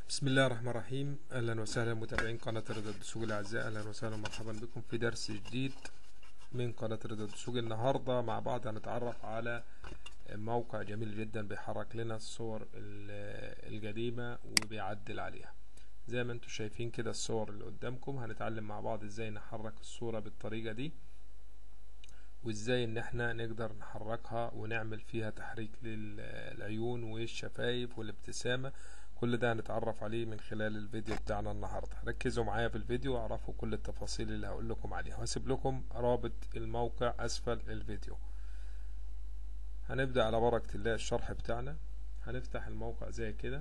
بسم الله الرحمن الرحيم اهلا وسهلا متابعين قناة رضا الدسوقي الاعزاء اهلا وسهلا ومرحبا بكم في درس جديد من قناة رضا الدسوقي النهاردة مع بعض هنتعرف على موقع جميل جدا بيحرك لنا الصور ال- القديمة وبيعدل عليها زي ما انتم شايفين كده الصور اللي قدامكم هنتعلم مع بعض ازاي نحرك الصورة بالطريقة دي وازاي ان احنا نقدر نحركها ونعمل فيها تحريك للعيون والشفايف والابتسامة كل ده هنتعرف عليه من خلال الفيديو بتاعنا النهاردة ركزوا معايا في الفيديو واعرفوا كل التفاصيل اللي هقول لكم عليها وهسيب لكم رابط الموقع اسفل الفيديو هنبدأ على بركة الله الشرح بتاعنا هنفتح الموقع زي كده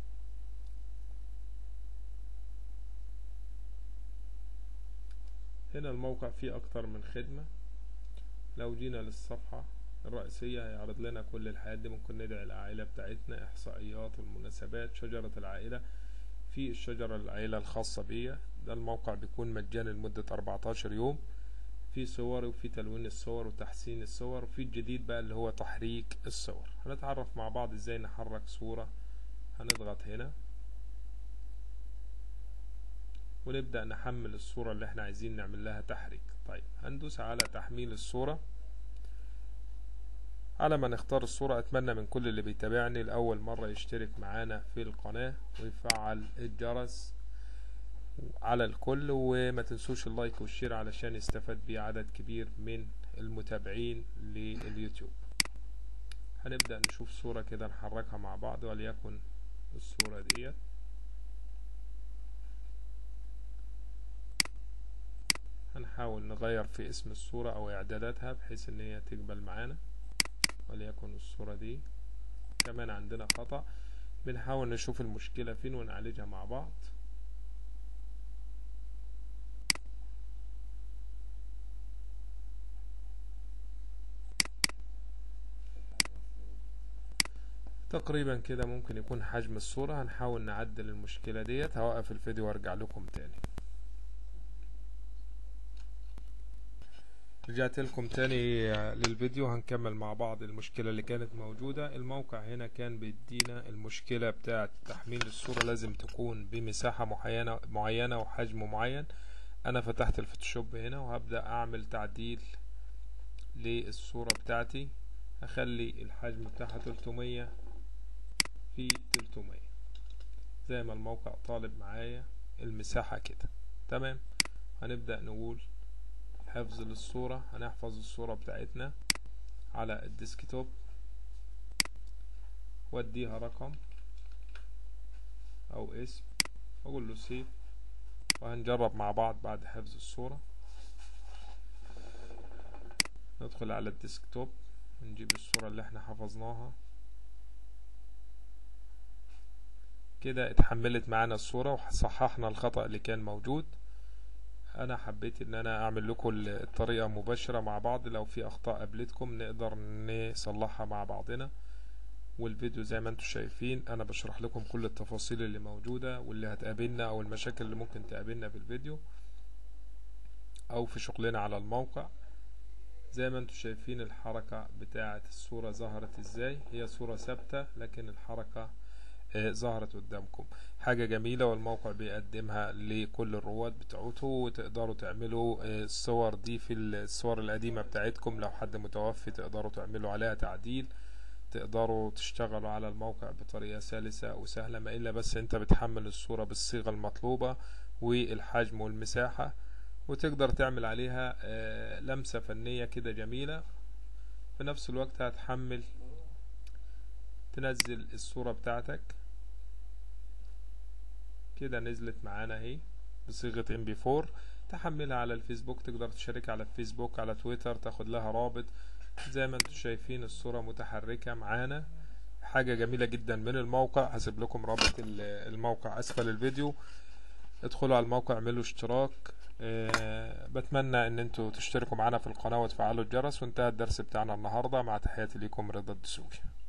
هنا الموقع فيه اكتر من خدمة لو جينا للصفحة الرئيسية هيعرض لنا كل الحاجات دي ممكن ندعي العائلة بتاعتنا إحصائيات المناسبات شجرة العائلة في الشجرة العائلة الخاصة بيا ده الموقع بيكون مجاني لمدة 14 يوم في صور وفي تلوين الصور وتحسين الصور وفي الجديد بقى اللي هو تحريك الصور هنتعرف مع بعض ازاي نحرك صورة هنضغط هنا ونبدأ نحمل الصورة اللي احنا عايزين نعمل لها تحريك طيب هندوس على تحميل الصورة على ما نختار الصورة أتمنى من كل اللي بيتابعني لأول مرة يشترك معانا في القناة ويفعل الجرس على الكل وما تنسوش اللايك والشير علشان يستفاد بيه عدد كبير من المتابعين لليوتيوب هنبدأ نشوف صورة كده نحركها مع بعض وليكن الصورة ديت هنحاول نغير في اسم الصورة أو إعداداتها بحيث إن هي تقبل معانا وليكن الصورة دي كمان عندنا خطأ بنحاول نشوف المشكلة فين ونعالجها مع بعض تقريبا كده ممكن يكون حجم الصورة هنحاول نعدل المشكلة ديت هوقف الفيديو وارجع لكم تاني رجعت لكم تاني للفيديو هنكمل مع بعض المشكلة اللي كانت موجودة الموقع هنا كان بيدينا المشكلة بتاعة تحميل الصورة لازم تكون بمساحة معينة معينة وحجم معين انا فتحت الفوتوشوب هنا وهبدأ اعمل تعديل للصورة بتاعتي هخلي الحجم بتاعها 300 في 300 زي ما الموقع طالب معايا المساحة كده تمام هنبدأ نقول حفظ للصورة هنحفظ الصورة بتاعتنا على الديسكتوب واديها رقم او اسم واقول له سيف وهنجرب مع بعض بعد حفظ الصورة ندخل على الديسكتوب نجيب الصورة اللي احنا حفظناها كده اتحملت معانا الصورة وصححنا الخطأ اللي كان موجود انا حبيت ان انا اعمل لكم الطريقة مباشرة مع بعض لو في اخطاء قابلتكم نقدر نصلحها مع بعضنا والفيديو زي ما انتم شايفين انا بشرح لكم كل التفاصيل اللي موجودة واللي هتقابلنا او المشاكل اللي ممكن تقابلنا في الفيديو او في شغلنا على الموقع زي ما انتم شايفين الحركة بتاعة الصورة ظهرت ازاي هي صورة ثابتة لكن الحركة ظهرت قدامكم حاجة جميلة والموقع بيقدمها لكل الرواد بتاعته وتقدروا تعملوا الصور دي في الصور القديمة بتاعتكم لو حد متوفي تقدروا تعملوا عليها تعديل تقدروا تشتغلوا على الموقع بطريقة سلسة وسهلة ما إلا بس انت بتحمل الصورة بالصيغة المطلوبة والحجم والمساحة وتقدر تعمل عليها لمسة فنية كده جميلة في نفس الوقت هتحمل تنزل الصورة بتاعتك كده نزلت معانا اهي بصيغة ام بي 4 تحملها على الفيسبوك تقدر تشاركها على الفيسبوك على تويتر تاخد لها رابط زي ما انتم شايفين الصورة متحركة معانا حاجة جميلة جدا من الموقع هسيب لكم رابط الموقع اسفل الفيديو ادخلوا على الموقع اعملوا اشتراك أه بتمنى ان انتوا تشتركوا معنا في القناة وتفعلوا الجرس وانتهى الدرس بتاعنا النهاردة مع تحياتي لكم رضا الدسوقي